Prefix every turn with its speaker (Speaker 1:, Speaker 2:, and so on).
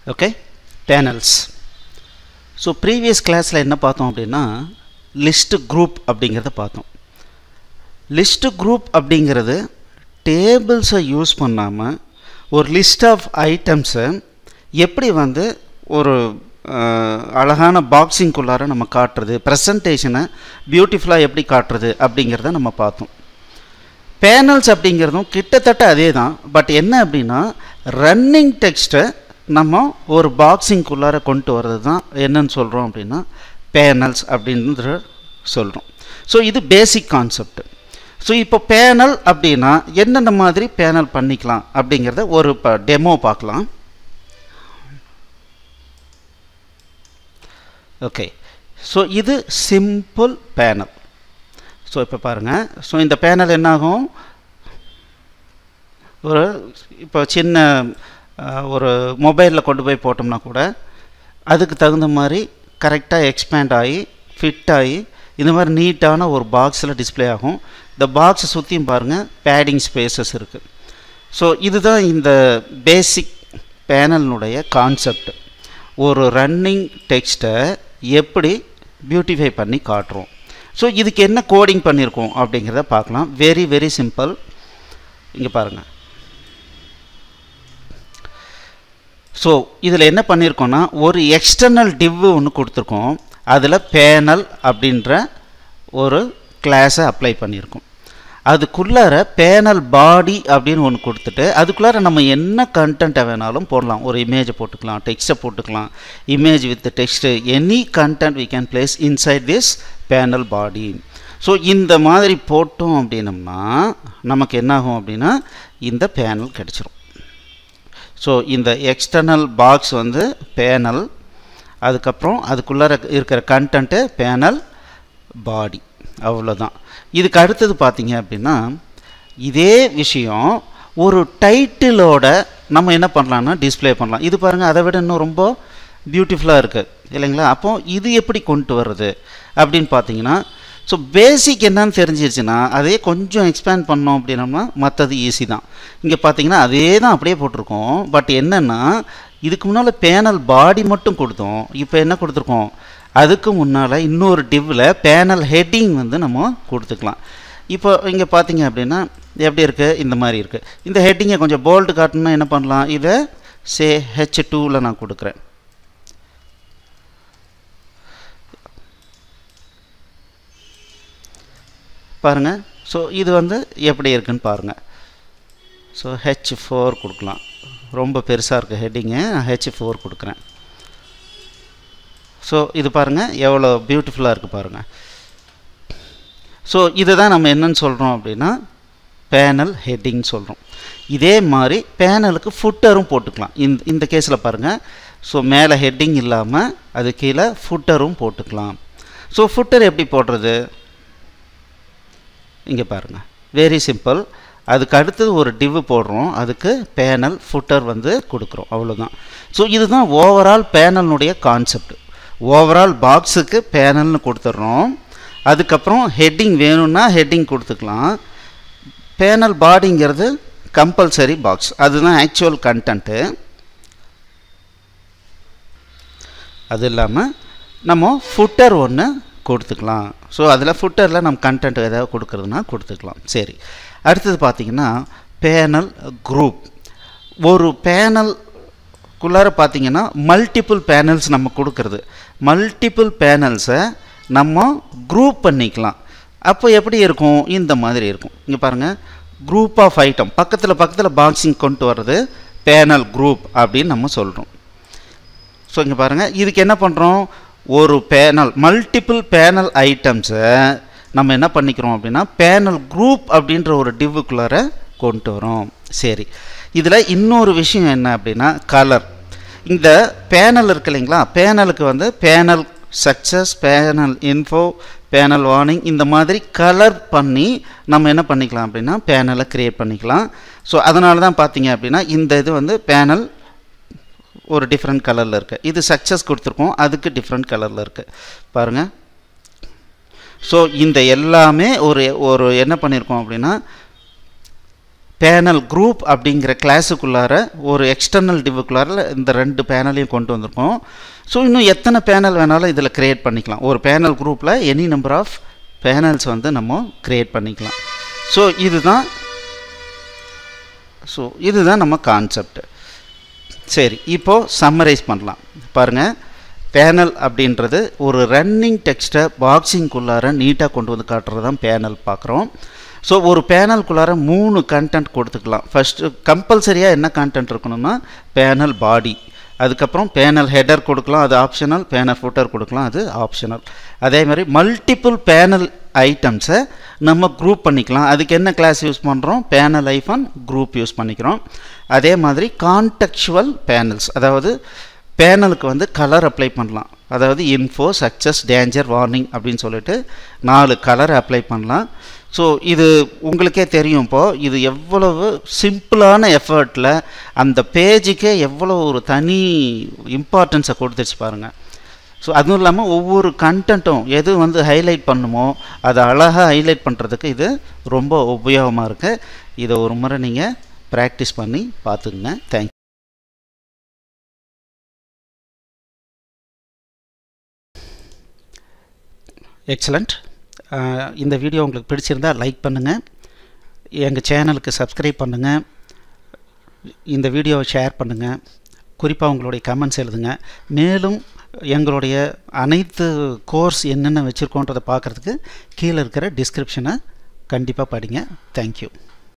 Speaker 1: okay panels so previous கிளாஸில் என்ன பார்த்தோம் அப்படின்னா லிஸ்ட் குரூப் அப்படிங்கிறத பார்த்தோம் லிஸ்ட் குரூப் அப்படிங்கிறது டேபிள்ஸை யூஸ் பண்ணாமல் ஒரு லிஸ்ட் ஆஃப் ஐட்டம்ஸை எப்படி வந்து ஒரு அஹ், அழகான பாக்ஸிங்குள்ளார நம்ம காட்டுறது ப்ரெசன்டேஷனை பியூட்டிஃபுல்லாக எப்படி காட்டுறது அப்படிங்கிறத நம்ம பார்த்தோம் பேனல்ஸ் அப்படிங்கிறதும் கிட்டத்தட்ட அதே தான் பட் என்ன அப்படின்னா ரன்னிங் டெக்ஸ்ட்டை நம்ம ஒரு பாக்ஸிங்குள்ளார கொண்டு வர்றது தான் என்னன்னு சொல்கிறோம் அப்படின்னா பேனல்ஸ் அப்படின்ற சொல்கிறோம் ஸோ இது பேசிக் கான்செப்ட் ஸோ இப்போ பேனல் அப்படின்னா என்னென்ன மாதிரி பேனல் பண்ணிக்கலாம் அப்படிங்கிறத ஒரு இப்போ டெமோ பார்க்கலாம் ஓகே ஸோ இது சிம்பிள் பேனல் ஸோ இப்போ பாருங்கள் ஸோ இந்த பேனல் என்னாகும் ஒரு இப்போ சின்ன அஹ், ஒரு மொபைலில் கொண்டு போய் போட்டோம்னா கூட அதுக்கு தகுந்த மாதிரி கரெக்டாக எக்ஸ்பேண்ட் ஆகி ஃபிட் ஆகி இந்த மாதிரி நீட்டான ஒரு பாக்ஸில் டிஸ்ப்ளே ஆகும் இந்த பாக்ஸை சுற்றியும் பாருங்கள் பேடிங் ஸ்பேசஸ் இருக்குது ஸோ இதுதான் இந்த பேசிக் பேனலினுடைய கான்செப்ட் ஒரு ரன்னிங் டெக்ஸ்ட்டை எப்படி பியூட்டிஃபை பண்ணி காட்டுறோம் ஸோ இதுக்கு என்ன கோடிங் பண்ணியிருக்கோம் அப்படிங்கிறத பார்க்கலாம் வெரி வெரி சிம்பிள் இங்கே பாருங்கள் ஸோ இதில் என்ன பண்ணியிருக்கோன்னா ஒரு எக்ஸ்டர்னல் டிவ் ஒன்று கொடுத்துருக்கோம் அதில் பேனல் அப்படின்ற ஒரு கிளாஸை அப்ளை பண்ணியிருக்கோம் அதுக்குள்ளார பேனல் பாடி அப்படின்னு ஒன்று கொடுத்துட்டு அதுக்குள்ளார நம்ம என்ன கண்டென்ட்டை வேணாலும் போடலாம் ஒரு இமேஜை போட்டுக்கலாம் டெக்ஸ்ட்டை போட்டுக்கலாம் image with text any content we can place inside this panel body so இந்த மாதிரி போட்டோம் அப்படின்னம்னா நமக்கு என்ன ஆகும் அப்படின்னா இந்த பேனல் கிடச்சிரும் ஸோ இந்த எக்ஸ்டர்னல் பாக்ஸ் வந்து பேனல் அதுக்கப்புறம் அதுக்குள்ளார இருக்கிற கண்டென்ட்டு பேனல் பாடி அவ்வளோதான் இதுக்கு அடுத்தது பார்த்தீங்க அப்படின்னா இதே விஷயம் ஒரு டைட்டிலோட நம்ம என்ன பண்ணலாம்னா டிஸ்ப்ளே பண்ணலாம் இது பாருங்கள் அதை விட இன்னும் ரொம்ப பியூட்டிஃபுல்லாக இருக்குது இல்லைங்களா அப்போ இது எப்படி கொண்டு வர்றது அப்படின்னு பார்த்தீங்கன்னா ஸோ பேசிக் என்னன்னு தெரிஞ்சிருச்சுன்னா அதே கொஞ்சம் எக்ஸ்பேண்ட் பண்ணோம் அப்படின்னம்னா மற்றது ஈஸி தான் இங்கே பார்த்தீங்கன்னா அதே தான் அப்படியே போட்டிருக்கோம் பட் என்னென்னா இதுக்கு முன்னால் பேனல் பாடி மட்டும் கொடுத்தோம் இப்போ என்ன கொடுத்துருக்கோம் அதுக்கு முன்னால் இன்னொரு டிவ்வில் பேனல் ஹெட்டிங் வந்து நம்ம கொடுத்துக்கலாம் இப்போ இங்கே பார்த்தீங்க அப்படின்னா எப்படி இருக்குது இந்த மாதிரி இருக்குது இந்த ஹெட்டிங்கை கொஞ்சம் போல்டு காட்டணும்னா என்ன பண்ணலாம் இதை சே ஹெச் டூவில் நான் கொடுக்குறேன் பாருங்கள் ஸோ இது வந்து எப்படி இருக்குன்னு பாருங்கள் ஸோ ஹெச் ஃபோர் கொடுக்கலாம் ரொம்ப பெருசாக இருக்குது ஹெட்டிங்கு நான் ஹெச் ஃபோர் கொடுக்குறேன் ஸோ இது பாருங்கள் எவ்வளோ பியூட்டிஃபுல்லாக இருக்குது பாருங்கள் ஸோ இதை தான் நம்ம என்னன்னு சொல்கிறோம் அப்படின்னா பேனல் ஹெட்டிங் சொல்கிறோம் இதே மாதிரி பேனலுக்கு ஃபுட்டரும் போட்டுக்கலாம் இந்த இந்த கேஸில் பாருங்கள் ஸோ மேலே ஹெட்டிங் இல்லாமல் அது கீழே ஃபுட்டரும் போட்டுக்கலாம் ஸோ ஃபுட்டர் எப்படி போடுறது இங்கே பாருங்கள் வெரி சிம்பிள் அதுக்கு அடுத்தது ஒரு டிவ் போடுறோம் அதுக்கு பேனல் ஃபுட்டர் வந்து கொடுக்குறோம் அவ்வளோதான் ஸோ இதுதான் ஓவரால் பேனலினுடைய கான்செப்ட் ஓவரால் பாக்ஸுக்கு பேனல்னு கொடுத்துட்றோம் அதுக்கப்புறம் ஹெட்டிங் வேணும்னா ஹெட்டிங் கொடுத்துக்கலாம் பேனல் பாடிங்கிறது கம்பல்சரி பாக்ஸ் அதுதான் ஆக்சுவல் கண்டென்ட்டு அது இல்லாமல் நம்ம ஃபுட்டர் ஒன்று கொடுத்துக்கலாம் ஸோ அதில் ஃபுட்டரில் நம்ம கண்டென்ட் ஏதாவது கொடுக்குறதுனா கொடுத்துக்கலாம் சரி அடுத்தது பார்த்திங்கன்னா பேனல் குரூப் ஒரு பேனல் குள்ளார பார்த்தீங்கன்னா மல்டிபிள் பேனல்ஸ் நம்ம கொடுக்கறது மல்டிபிள் பேனல்ஸை நம்ம குரூப் பண்ணிக்கலாம் அப்போ எப்படி இருக்கும் இந்த மாதிரி இருக்கும் இங்கே பாருங்கள் குரூப் ஆஃப் ஐட்டம் பக்கத்தில் பக்கத்தில் பாக்ஸிங் கொண்டு வர்றது பேனல் குரூப் அப்படின்னு நம்ம சொல்கிறோம் ஸோ இங்கே பாருங்கள் இதுக்கு என்ன பண்ணுறோம் ஒரு பேனல் மல்டிபிள் பேனல் ஐட்டம்ஸை நம்ம என்ன பண்ணிக்கிறோம் அப்படின்னா பேனல் குரூப் அப்படின்ற ஒரு டிவ்வுக்குள்ளார கொண்டு வரோம் சரி இதில் இன்னொரு விஷயம் என்ன அப்படின்னா கலர் இந்த பேனல் இருக்கு இல்லைங்களா பேனலுக்கு வந்து panel success panel info panel warning இந்த மாதிரி கலர் பண்ணி நம்ம என்ன பண்ணிக்கலாம் அப்படின்னா பேனலை க்ரியேட் பண்ணிக்கலாம் ஸோ அதனால தான் பார்த்தீங்க அப்படின்னா இந்த இது வந்து பேனல் ஒரு டிஃப்ரெண்ட் கலரில் இருக்குது இது சக்ஸஸ் கொடுத்துருக்கோம் அதுக்கு டிஃப்ரெண்ட் கலரில் இருக்குது பாருங்கள் ஸோ இந்த எல்லாமே ஒரு ஒரு என்ன பண்ணியிருக்கோம் அப்படின்னா பேனல் குரூப் அப்படிங்கிற கிளாஸுக்குள்ளார ஒரு எக்ஸ்டர்னல் டிவுக்குள்ளார இந்த ரெண்டு பேனலையும் கொண்டு வந்திருக்கோம் ஸோ இன்னும் எத்தனை பேனல் வேணாலும் இதில் க்ரியேட் பண்ணிக்கலாம் ஒரு பேனல் குரூப்பில் எனி நம்பர் ஆஃப் பேனல்ஸ் வந்து நம்ம க்ரியேட் பண்ணிக்கலாம் ஸோ இதுதான் ஸோ இதுதான் நம்ம கான்செப்ட் சரி இப்போது சம்மரைஸ் பண்ணலாம் பாருங்கள் பேனல் அப்படின்றது ஒரு ரன்னிங் டெக்ஸ்ட்டை பாக்ஸிங்குள்ளார நீட்டாக கொண்டு வந்து காட்டுறது தான் பேனல் பார்க்குறோம் ஸோ ஒரு பேனலுக்குள்ளார மூணு கண்டென்ட் கொடுத்துக்கலாம் ஃபஸ்ட்டு கம்பல்சரியாக என்ன கண்டென்ட் இருக்கணும்னா பேனல் பாடி அதுக்கப்புறம் பேனல் ஹெடர் கொடுக்கலாம் அது ஆப்ஷனல் பேனல் ஃபுட்டர் கொடுக்கலாம் அது ஆப்ஷனல் அதே மாதிரி மல்டிப்புள் பேனல் ஐட்டம்ஸை நம்ம குரூப் பண்ணிக்கலாம் அதுக்கு என்ன கிளாஸ் யூஸ் பண்ணுறோம் பேனல் ஐஃபன் குரூப் யூஸ் பண்ணிக்கிறோம் அதே மாதிரி கான்டெக்சுவல் பேனல்ஸ் அதாவது பேனலுக்கு வந்து கலர் அப்ளை பண்ணலாம் அதாவது இன்ஃபோ சக்சஸ் டேஞ்சர் வார்னிங் அப்படின்னு சொல்லிட்டு நாலு கலர் அப்ளை பண்ணலாம் ஸோ இது உங்களுக்கே தெரியும் இப்போது இது எவ்வளவு சிம்பிளான எஃபர்ட்டில் அந்த பேஜுக்கே எவ்வளோ ஒரு தனி இம்பார்ட்டன்ஸை கொடுத்துச்சு பாருங்கள் ஸோ அதுவும் இல்லாமல் ஒவ்வொரு கண்டென்ட்டும் எது வந்து ஹைலைட் பண்ணுமோ அதை அழகாக ஹைலைட் பண்ணுறதுக்கு இது ரொம்ப உபயோகமாக இருக்குது இதை ஒரு முறை நீங்கள் ப்ராக்டிஸ் பண்ணி பார்த்துக்குங்க தேங்க் எக்ஸலண்ட் இந்த வீடியோ உங்களுக்கு பிடிச்சிருந்தால் லைக் பண்ணுங்கள் எங்கள் சேனலுக்கு சப்ஸ்கிரைப் பண்ணுங்கள் இந்த வீடியோவை ஷேர் பண்ணுங்கள் குறிப்பாக உங்களுடைய கமெண்ட்ஸ் எழுதுங்க மேலும் எங்களுடைய அனைத்து கோர்ஸ் என்னென்ன வச்சுருக்கோன்றதை பார்க்குறதுக்கு கீழே இருக்கிற டிஸ்கிரிப்ஷனை கண்டிப்பாக படிங்க தேங்க்யூ